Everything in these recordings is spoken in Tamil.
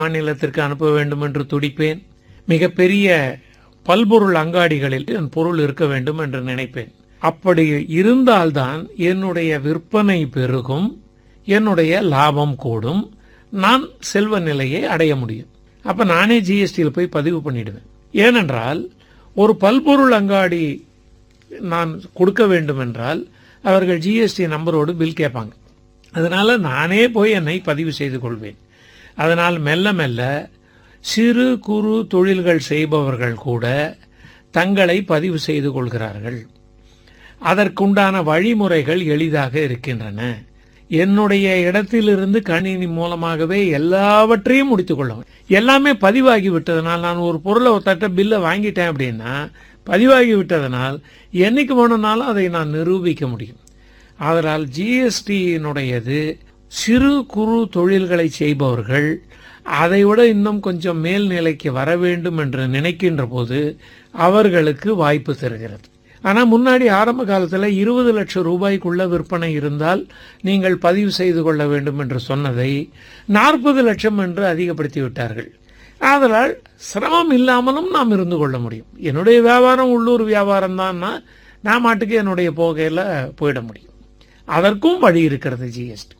மாநிலத்திற்கு அனுப்ப வேண்டும் என்று துடிப்பேன் மிகப்பெரிய பல்பொருள் அங்காடிகளில் என் பொருள் இருக்க வேண்டும் என்று நினைப்பேன் அப்படி இருந்தால்தான் என்னுடைய விற்பனை பெருகும் என்னுடைய லாபம் கூடும் நான் செல்வ நிலையை அடைய முடியும் அப்ப நானே ஜிஎஸ்டியில் போய் பதிவு பண்ணிடுவேன் ஏனென்றால் ஒரு பல்பொருள் அங்காடி நான் கொடுக்க வேண்டும் என்றால் அவர்கள் ஜிஎஸ்டி நம்பரோடு பில் கேட்பாங்க அதனால நானே போய் என்னை பதிவு செய்து கொள்வேன் அதனால் மெல்ல மெல்ல சிறு குறு தொழில்கள் செய்பவர்கள் கூட தங்களை பதிவு செய்து கொள்கிறார்கள் அதற்குண்டான வழிமுறைகள் எளிதாக இருக்கின்றன என்னுடைய இடத்திலிருந்து கணினி மூலமாகவே எல்லாவற்றையும் முடித்துக் கொள்ளும் எல்லாமே பதிவாகி விட்டதனால் நான் ஒரு பொருளை ஒரு தட்ட பில்லை வாங்கிட்டேன் அப்படின்னா பதிவாகி விட்டதனால் என்னைக்கு வேணும்னாலும் அதை நான் நிரூபிக்க முடியும் அதனால் ஜிஎஸ்டியினுடையது சிறு குறு தொழில்களை செய்பவர்கள் அதைவிட இன்னும் கொஞ்சம் மேல்நிலைக்கு வர வேண்டும் என்று நினைக்கின்ற போது அவர்களுக்கு வாய்ப்பு தருகிறது ஆனா முன்னாடி ஆரம்ப காலத்துல இருபது லட்சம் ரூபாய்க்குள்ள விற்பனை இருந்தால் நீங்கள் பதிவு செய்து கொள்ள வேண்டும் என்று சொன்னதை நாற்பது லட்சம் என்று அதிகப்படுத்தி விட்டார்கள் ஆதலால் சிரமம் இல்லாமலும் நாம் இருந்து கொள்ள முடியும் என்னுடைய வியாபாரம் உள்ளூர் வியாபாரம் தான்னா நான் மாட்டுக்கு என்னுடைய போகையில போயிட முடியும் அதற்கும் வழி இருக்கிறது ஜிஎஸ்டி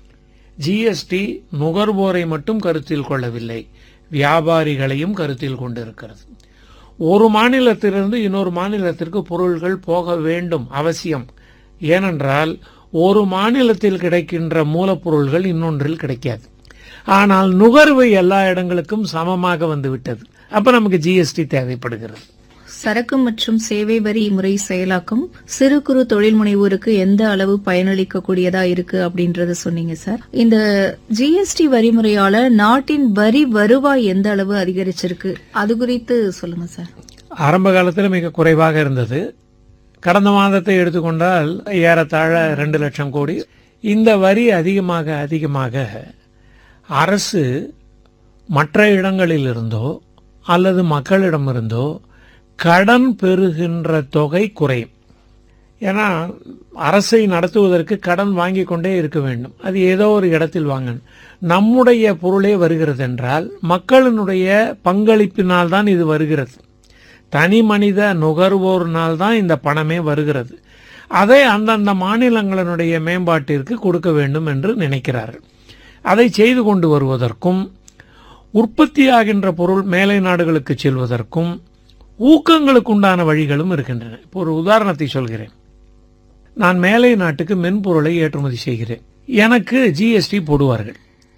ஜிஎஸ்டி நுகர்வோரை மட்டும் கருத்தில் கொள்ளவில்லை வியாபாரிகளையும் கருத்தில் கொண்டிருக்கிறது ஒரு மாநிலத்திலிருந்து இன்னொரு மாநிலத்திற்கு பொருள்கள் போக வேண்டும் அவசியம் ஏனென்றால் ஒரு மாநிலத்தில் கிடைக்கின்ற மூலப்பொருள்கள் இன்னொன்றில் கிடைக்காது ஆனால் நுகர்வு எல்லா இடங்களுக்கும் சமமாக வந்துவிட்டது அப்ப நமக்கு ஜிஎஸ்டி தேவைப்படுகிறது சரக்கு மற்றும் சேவை வரி முறை செயலாக்கம் சிறு குறு தொழில் முனைவோருக்கு எந்த அளவு பயனளிக்கக்கூடியதா இருக்கு அப்படின்றத சொன்னீங்க சார் இந்த ஜிஎஸ்டி வரிமுறையால நாட்டின் வரி வருவாய் எந்த அளவு அதிகரிச்சிருக்கு அது குறித்து சொல்லுங்க சார் ஆரம்ப காலத்தில் மிக குறைவாக இருந்தது கடந்த மாதத்தை எடுத்துக்கொண்டால் ஏறத்தாழ ரெண்டு லட்சம் கோடி இந்த வரி அதிகமாக அதிகமாக அரசு மற்ற இடங்களிலிருந்தோ அல்லது மக்களிடமிருந்தோ கடன் பெறுகின்ற தொகை குறையும் ஏன்னா அரசை நடத்துவதற்கு கடன் வாங்கி கொண்டே இருக்க வேண்டும் அது ஏதோ ஒரு இடத்தில் வாங்கணும் நம்முடைய பொருளே வருகிறது என்றால் மக்களினுடைய பங்களிப்பினால் தான் இது வருகிறது தனி மனித நுகர்வோர்னால் தான் இந்த பணமே வருகிறது அதை அந்தந்த மாநிலங்களினுடைய மேம்பாட்டிற்கு கொடுக்க வேண்டும் என்று நினைக்கிறார்கள் அதை செய்து கொண்டு வருவதற்கும் உற்பத்தியாகின்ற பொருள் மேலை நாடுகளுக்கு செல்வதற்கும் ஊக்கங்களுக்கு உண்டான வழிகளும் இருக்கின்றன இப்போ ஒரு உதாரணத்தை சொல்கிறேன் நான் மேலை நாட்டுக்கு மென்பொருளை ஏற்றுமதி செய்கிறேன் எனக்கு ஜிஎஸ்டி போடுவார்கள்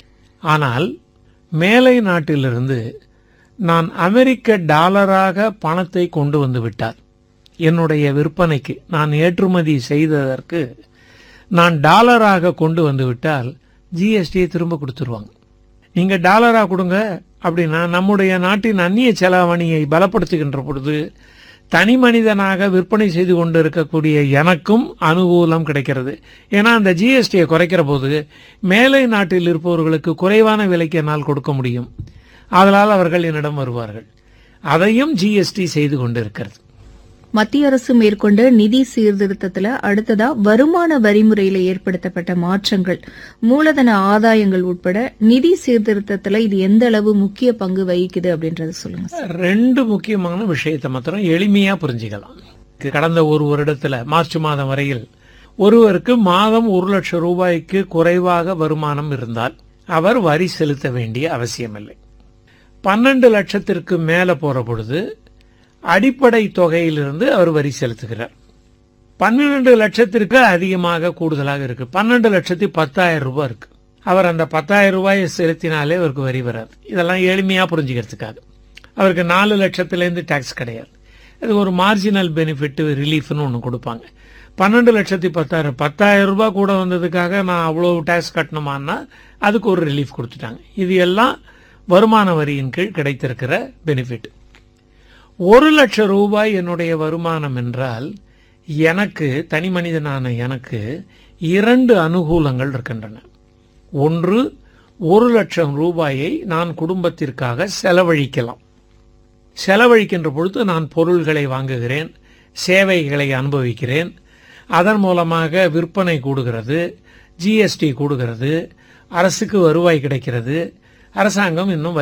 ஆனால் மேலை நாட்டிலிருந்து நான் அமெரிக்க டாலராக பணத்தை கொண்டு வந்து விட்டால் என்னுடைய விற்பனைக்கு நான் ஏற்றுமதி செய்ததற்கு நான் டாலராக கொண்டு வந்து விட்டால் ஜிஎஸ்டியை திரும்ப கொடுத்துருவாங்க நீங்க டாலரா கொடுங்க அப்படின்னா நம்முடைய நாட்டின் அந்நிய செலாவணியை பலப்படுத்துகின்ற பொழுது தனி மனிதனாக விற்பனை செய்து கொண்டு இருக்கக்கூடிய எனக்கும் அனுகூலம் கிடைக்கிறது ஏன்னா அந்த ஜிஎஸ்டியை குறைக்கிற போது மேலை நாட்டில் இருப்பவர்களுக்கு குறைவான விலைக்கு என்னால் கொடுக்க முடியும் அதனால் அவர்கள் என்னிடம் வருவார்கள் அதையும் ஜிஎஸ்டி செய்து கொண்டிருக்கிறது மத்திய அரசு மேற்கொண்ட நிதி சீர்திருத்தத்துல அடுத்ததா வருமான வரிமுறையில ஏற்படுத்தப்பட்ட மாற்றங்கள் மூலதன ஆதாயங்கள் உட்பட நிதி சீர்திருத்தத்துல இது எந்த அளவு முக்கிய பங்கு வகிக்குது அப்படின்றத சொல்லுங்க சார். ரெண்டு முக்கியமான விஷயத்தை மாத்திரம் எளிமையா புரிஞ்சுக்கலாம் கடந்த ஒரு வருடத்துல மார்ச் மாதம் வரையில் ஒருவருக்கு மாதம் ஒரு லட்சம் ரூபாய்க்கு குறைவாக வருமானம் இருந்தால் அவர் வரி செலுத்த வேண்டிய அவசியமில்லை பன்னெண்டு லட்சத்திற்கு மேல போற பொழுது அடிப்படை தொகையிலிருந்து அவர் வரி செலுத்துகிறார் பன்னிரண்டு லட்சத்திற்கு அதிகமாக கூடுதலாக இருக்கு பன்னெண்டு லட்சத்தி பத்தாயிரம் ரூபாய் இருக்கு அவர் அந்த பத்தாயிரம் ரூபாயை செலுத்தினாலே அவருக்கு வரி வராது இதெல்லாம் எளிமையா புரிஞ்சுக்கிறதுக்காக அவருக்கு நாலு லட்சத்திலேருந்து டாக்ஸ் கிடையாது அது ஒரு மார்ஜினல் பெனிஃபிட் ரிலீஃப்னு ஒன்று கொடுப்பாங்க பன்னெண்டு லட்சத்தி பத்தாயிரம் பத்தாயிரம் ரூபாய் கூட வந்ததுக்காக நான் அவ்வளோ டாக்ஸ் கட்டணுமான்னா அதுக்கு ஒரு ரிலீஃப் கொடுத்துட்டாங்க இது எல்லாம் வருமான வரியின் கீழ் கிடைத்திருக்கிற பெனிஃபிட் ஒரு லட்சம் ரூபாய் என்னுடைய வருமானம் என்றால் எனக்கு தனி மனிதனான எனக்கு இரண்டு அனுகூலங்கள் இருக்கின்றன ஒன்று ஒரு லட்சம் ரூபாயை நான் குடும்பத்திற்காக செலவழிக்கலாம் செலவழிக்கின்ற பொழுது நான் பொருள்களை வாங்குகிறேன் சேவைகளை அனுபவிக்கிறேன் அதன் மூலமாக விற்பனை கூடுகிறது ஜிஎஸ்டி கூடுகிறது அரசுக்கு வருவாய் கிடைக்கிறது அரசாங்கம் இன்னும்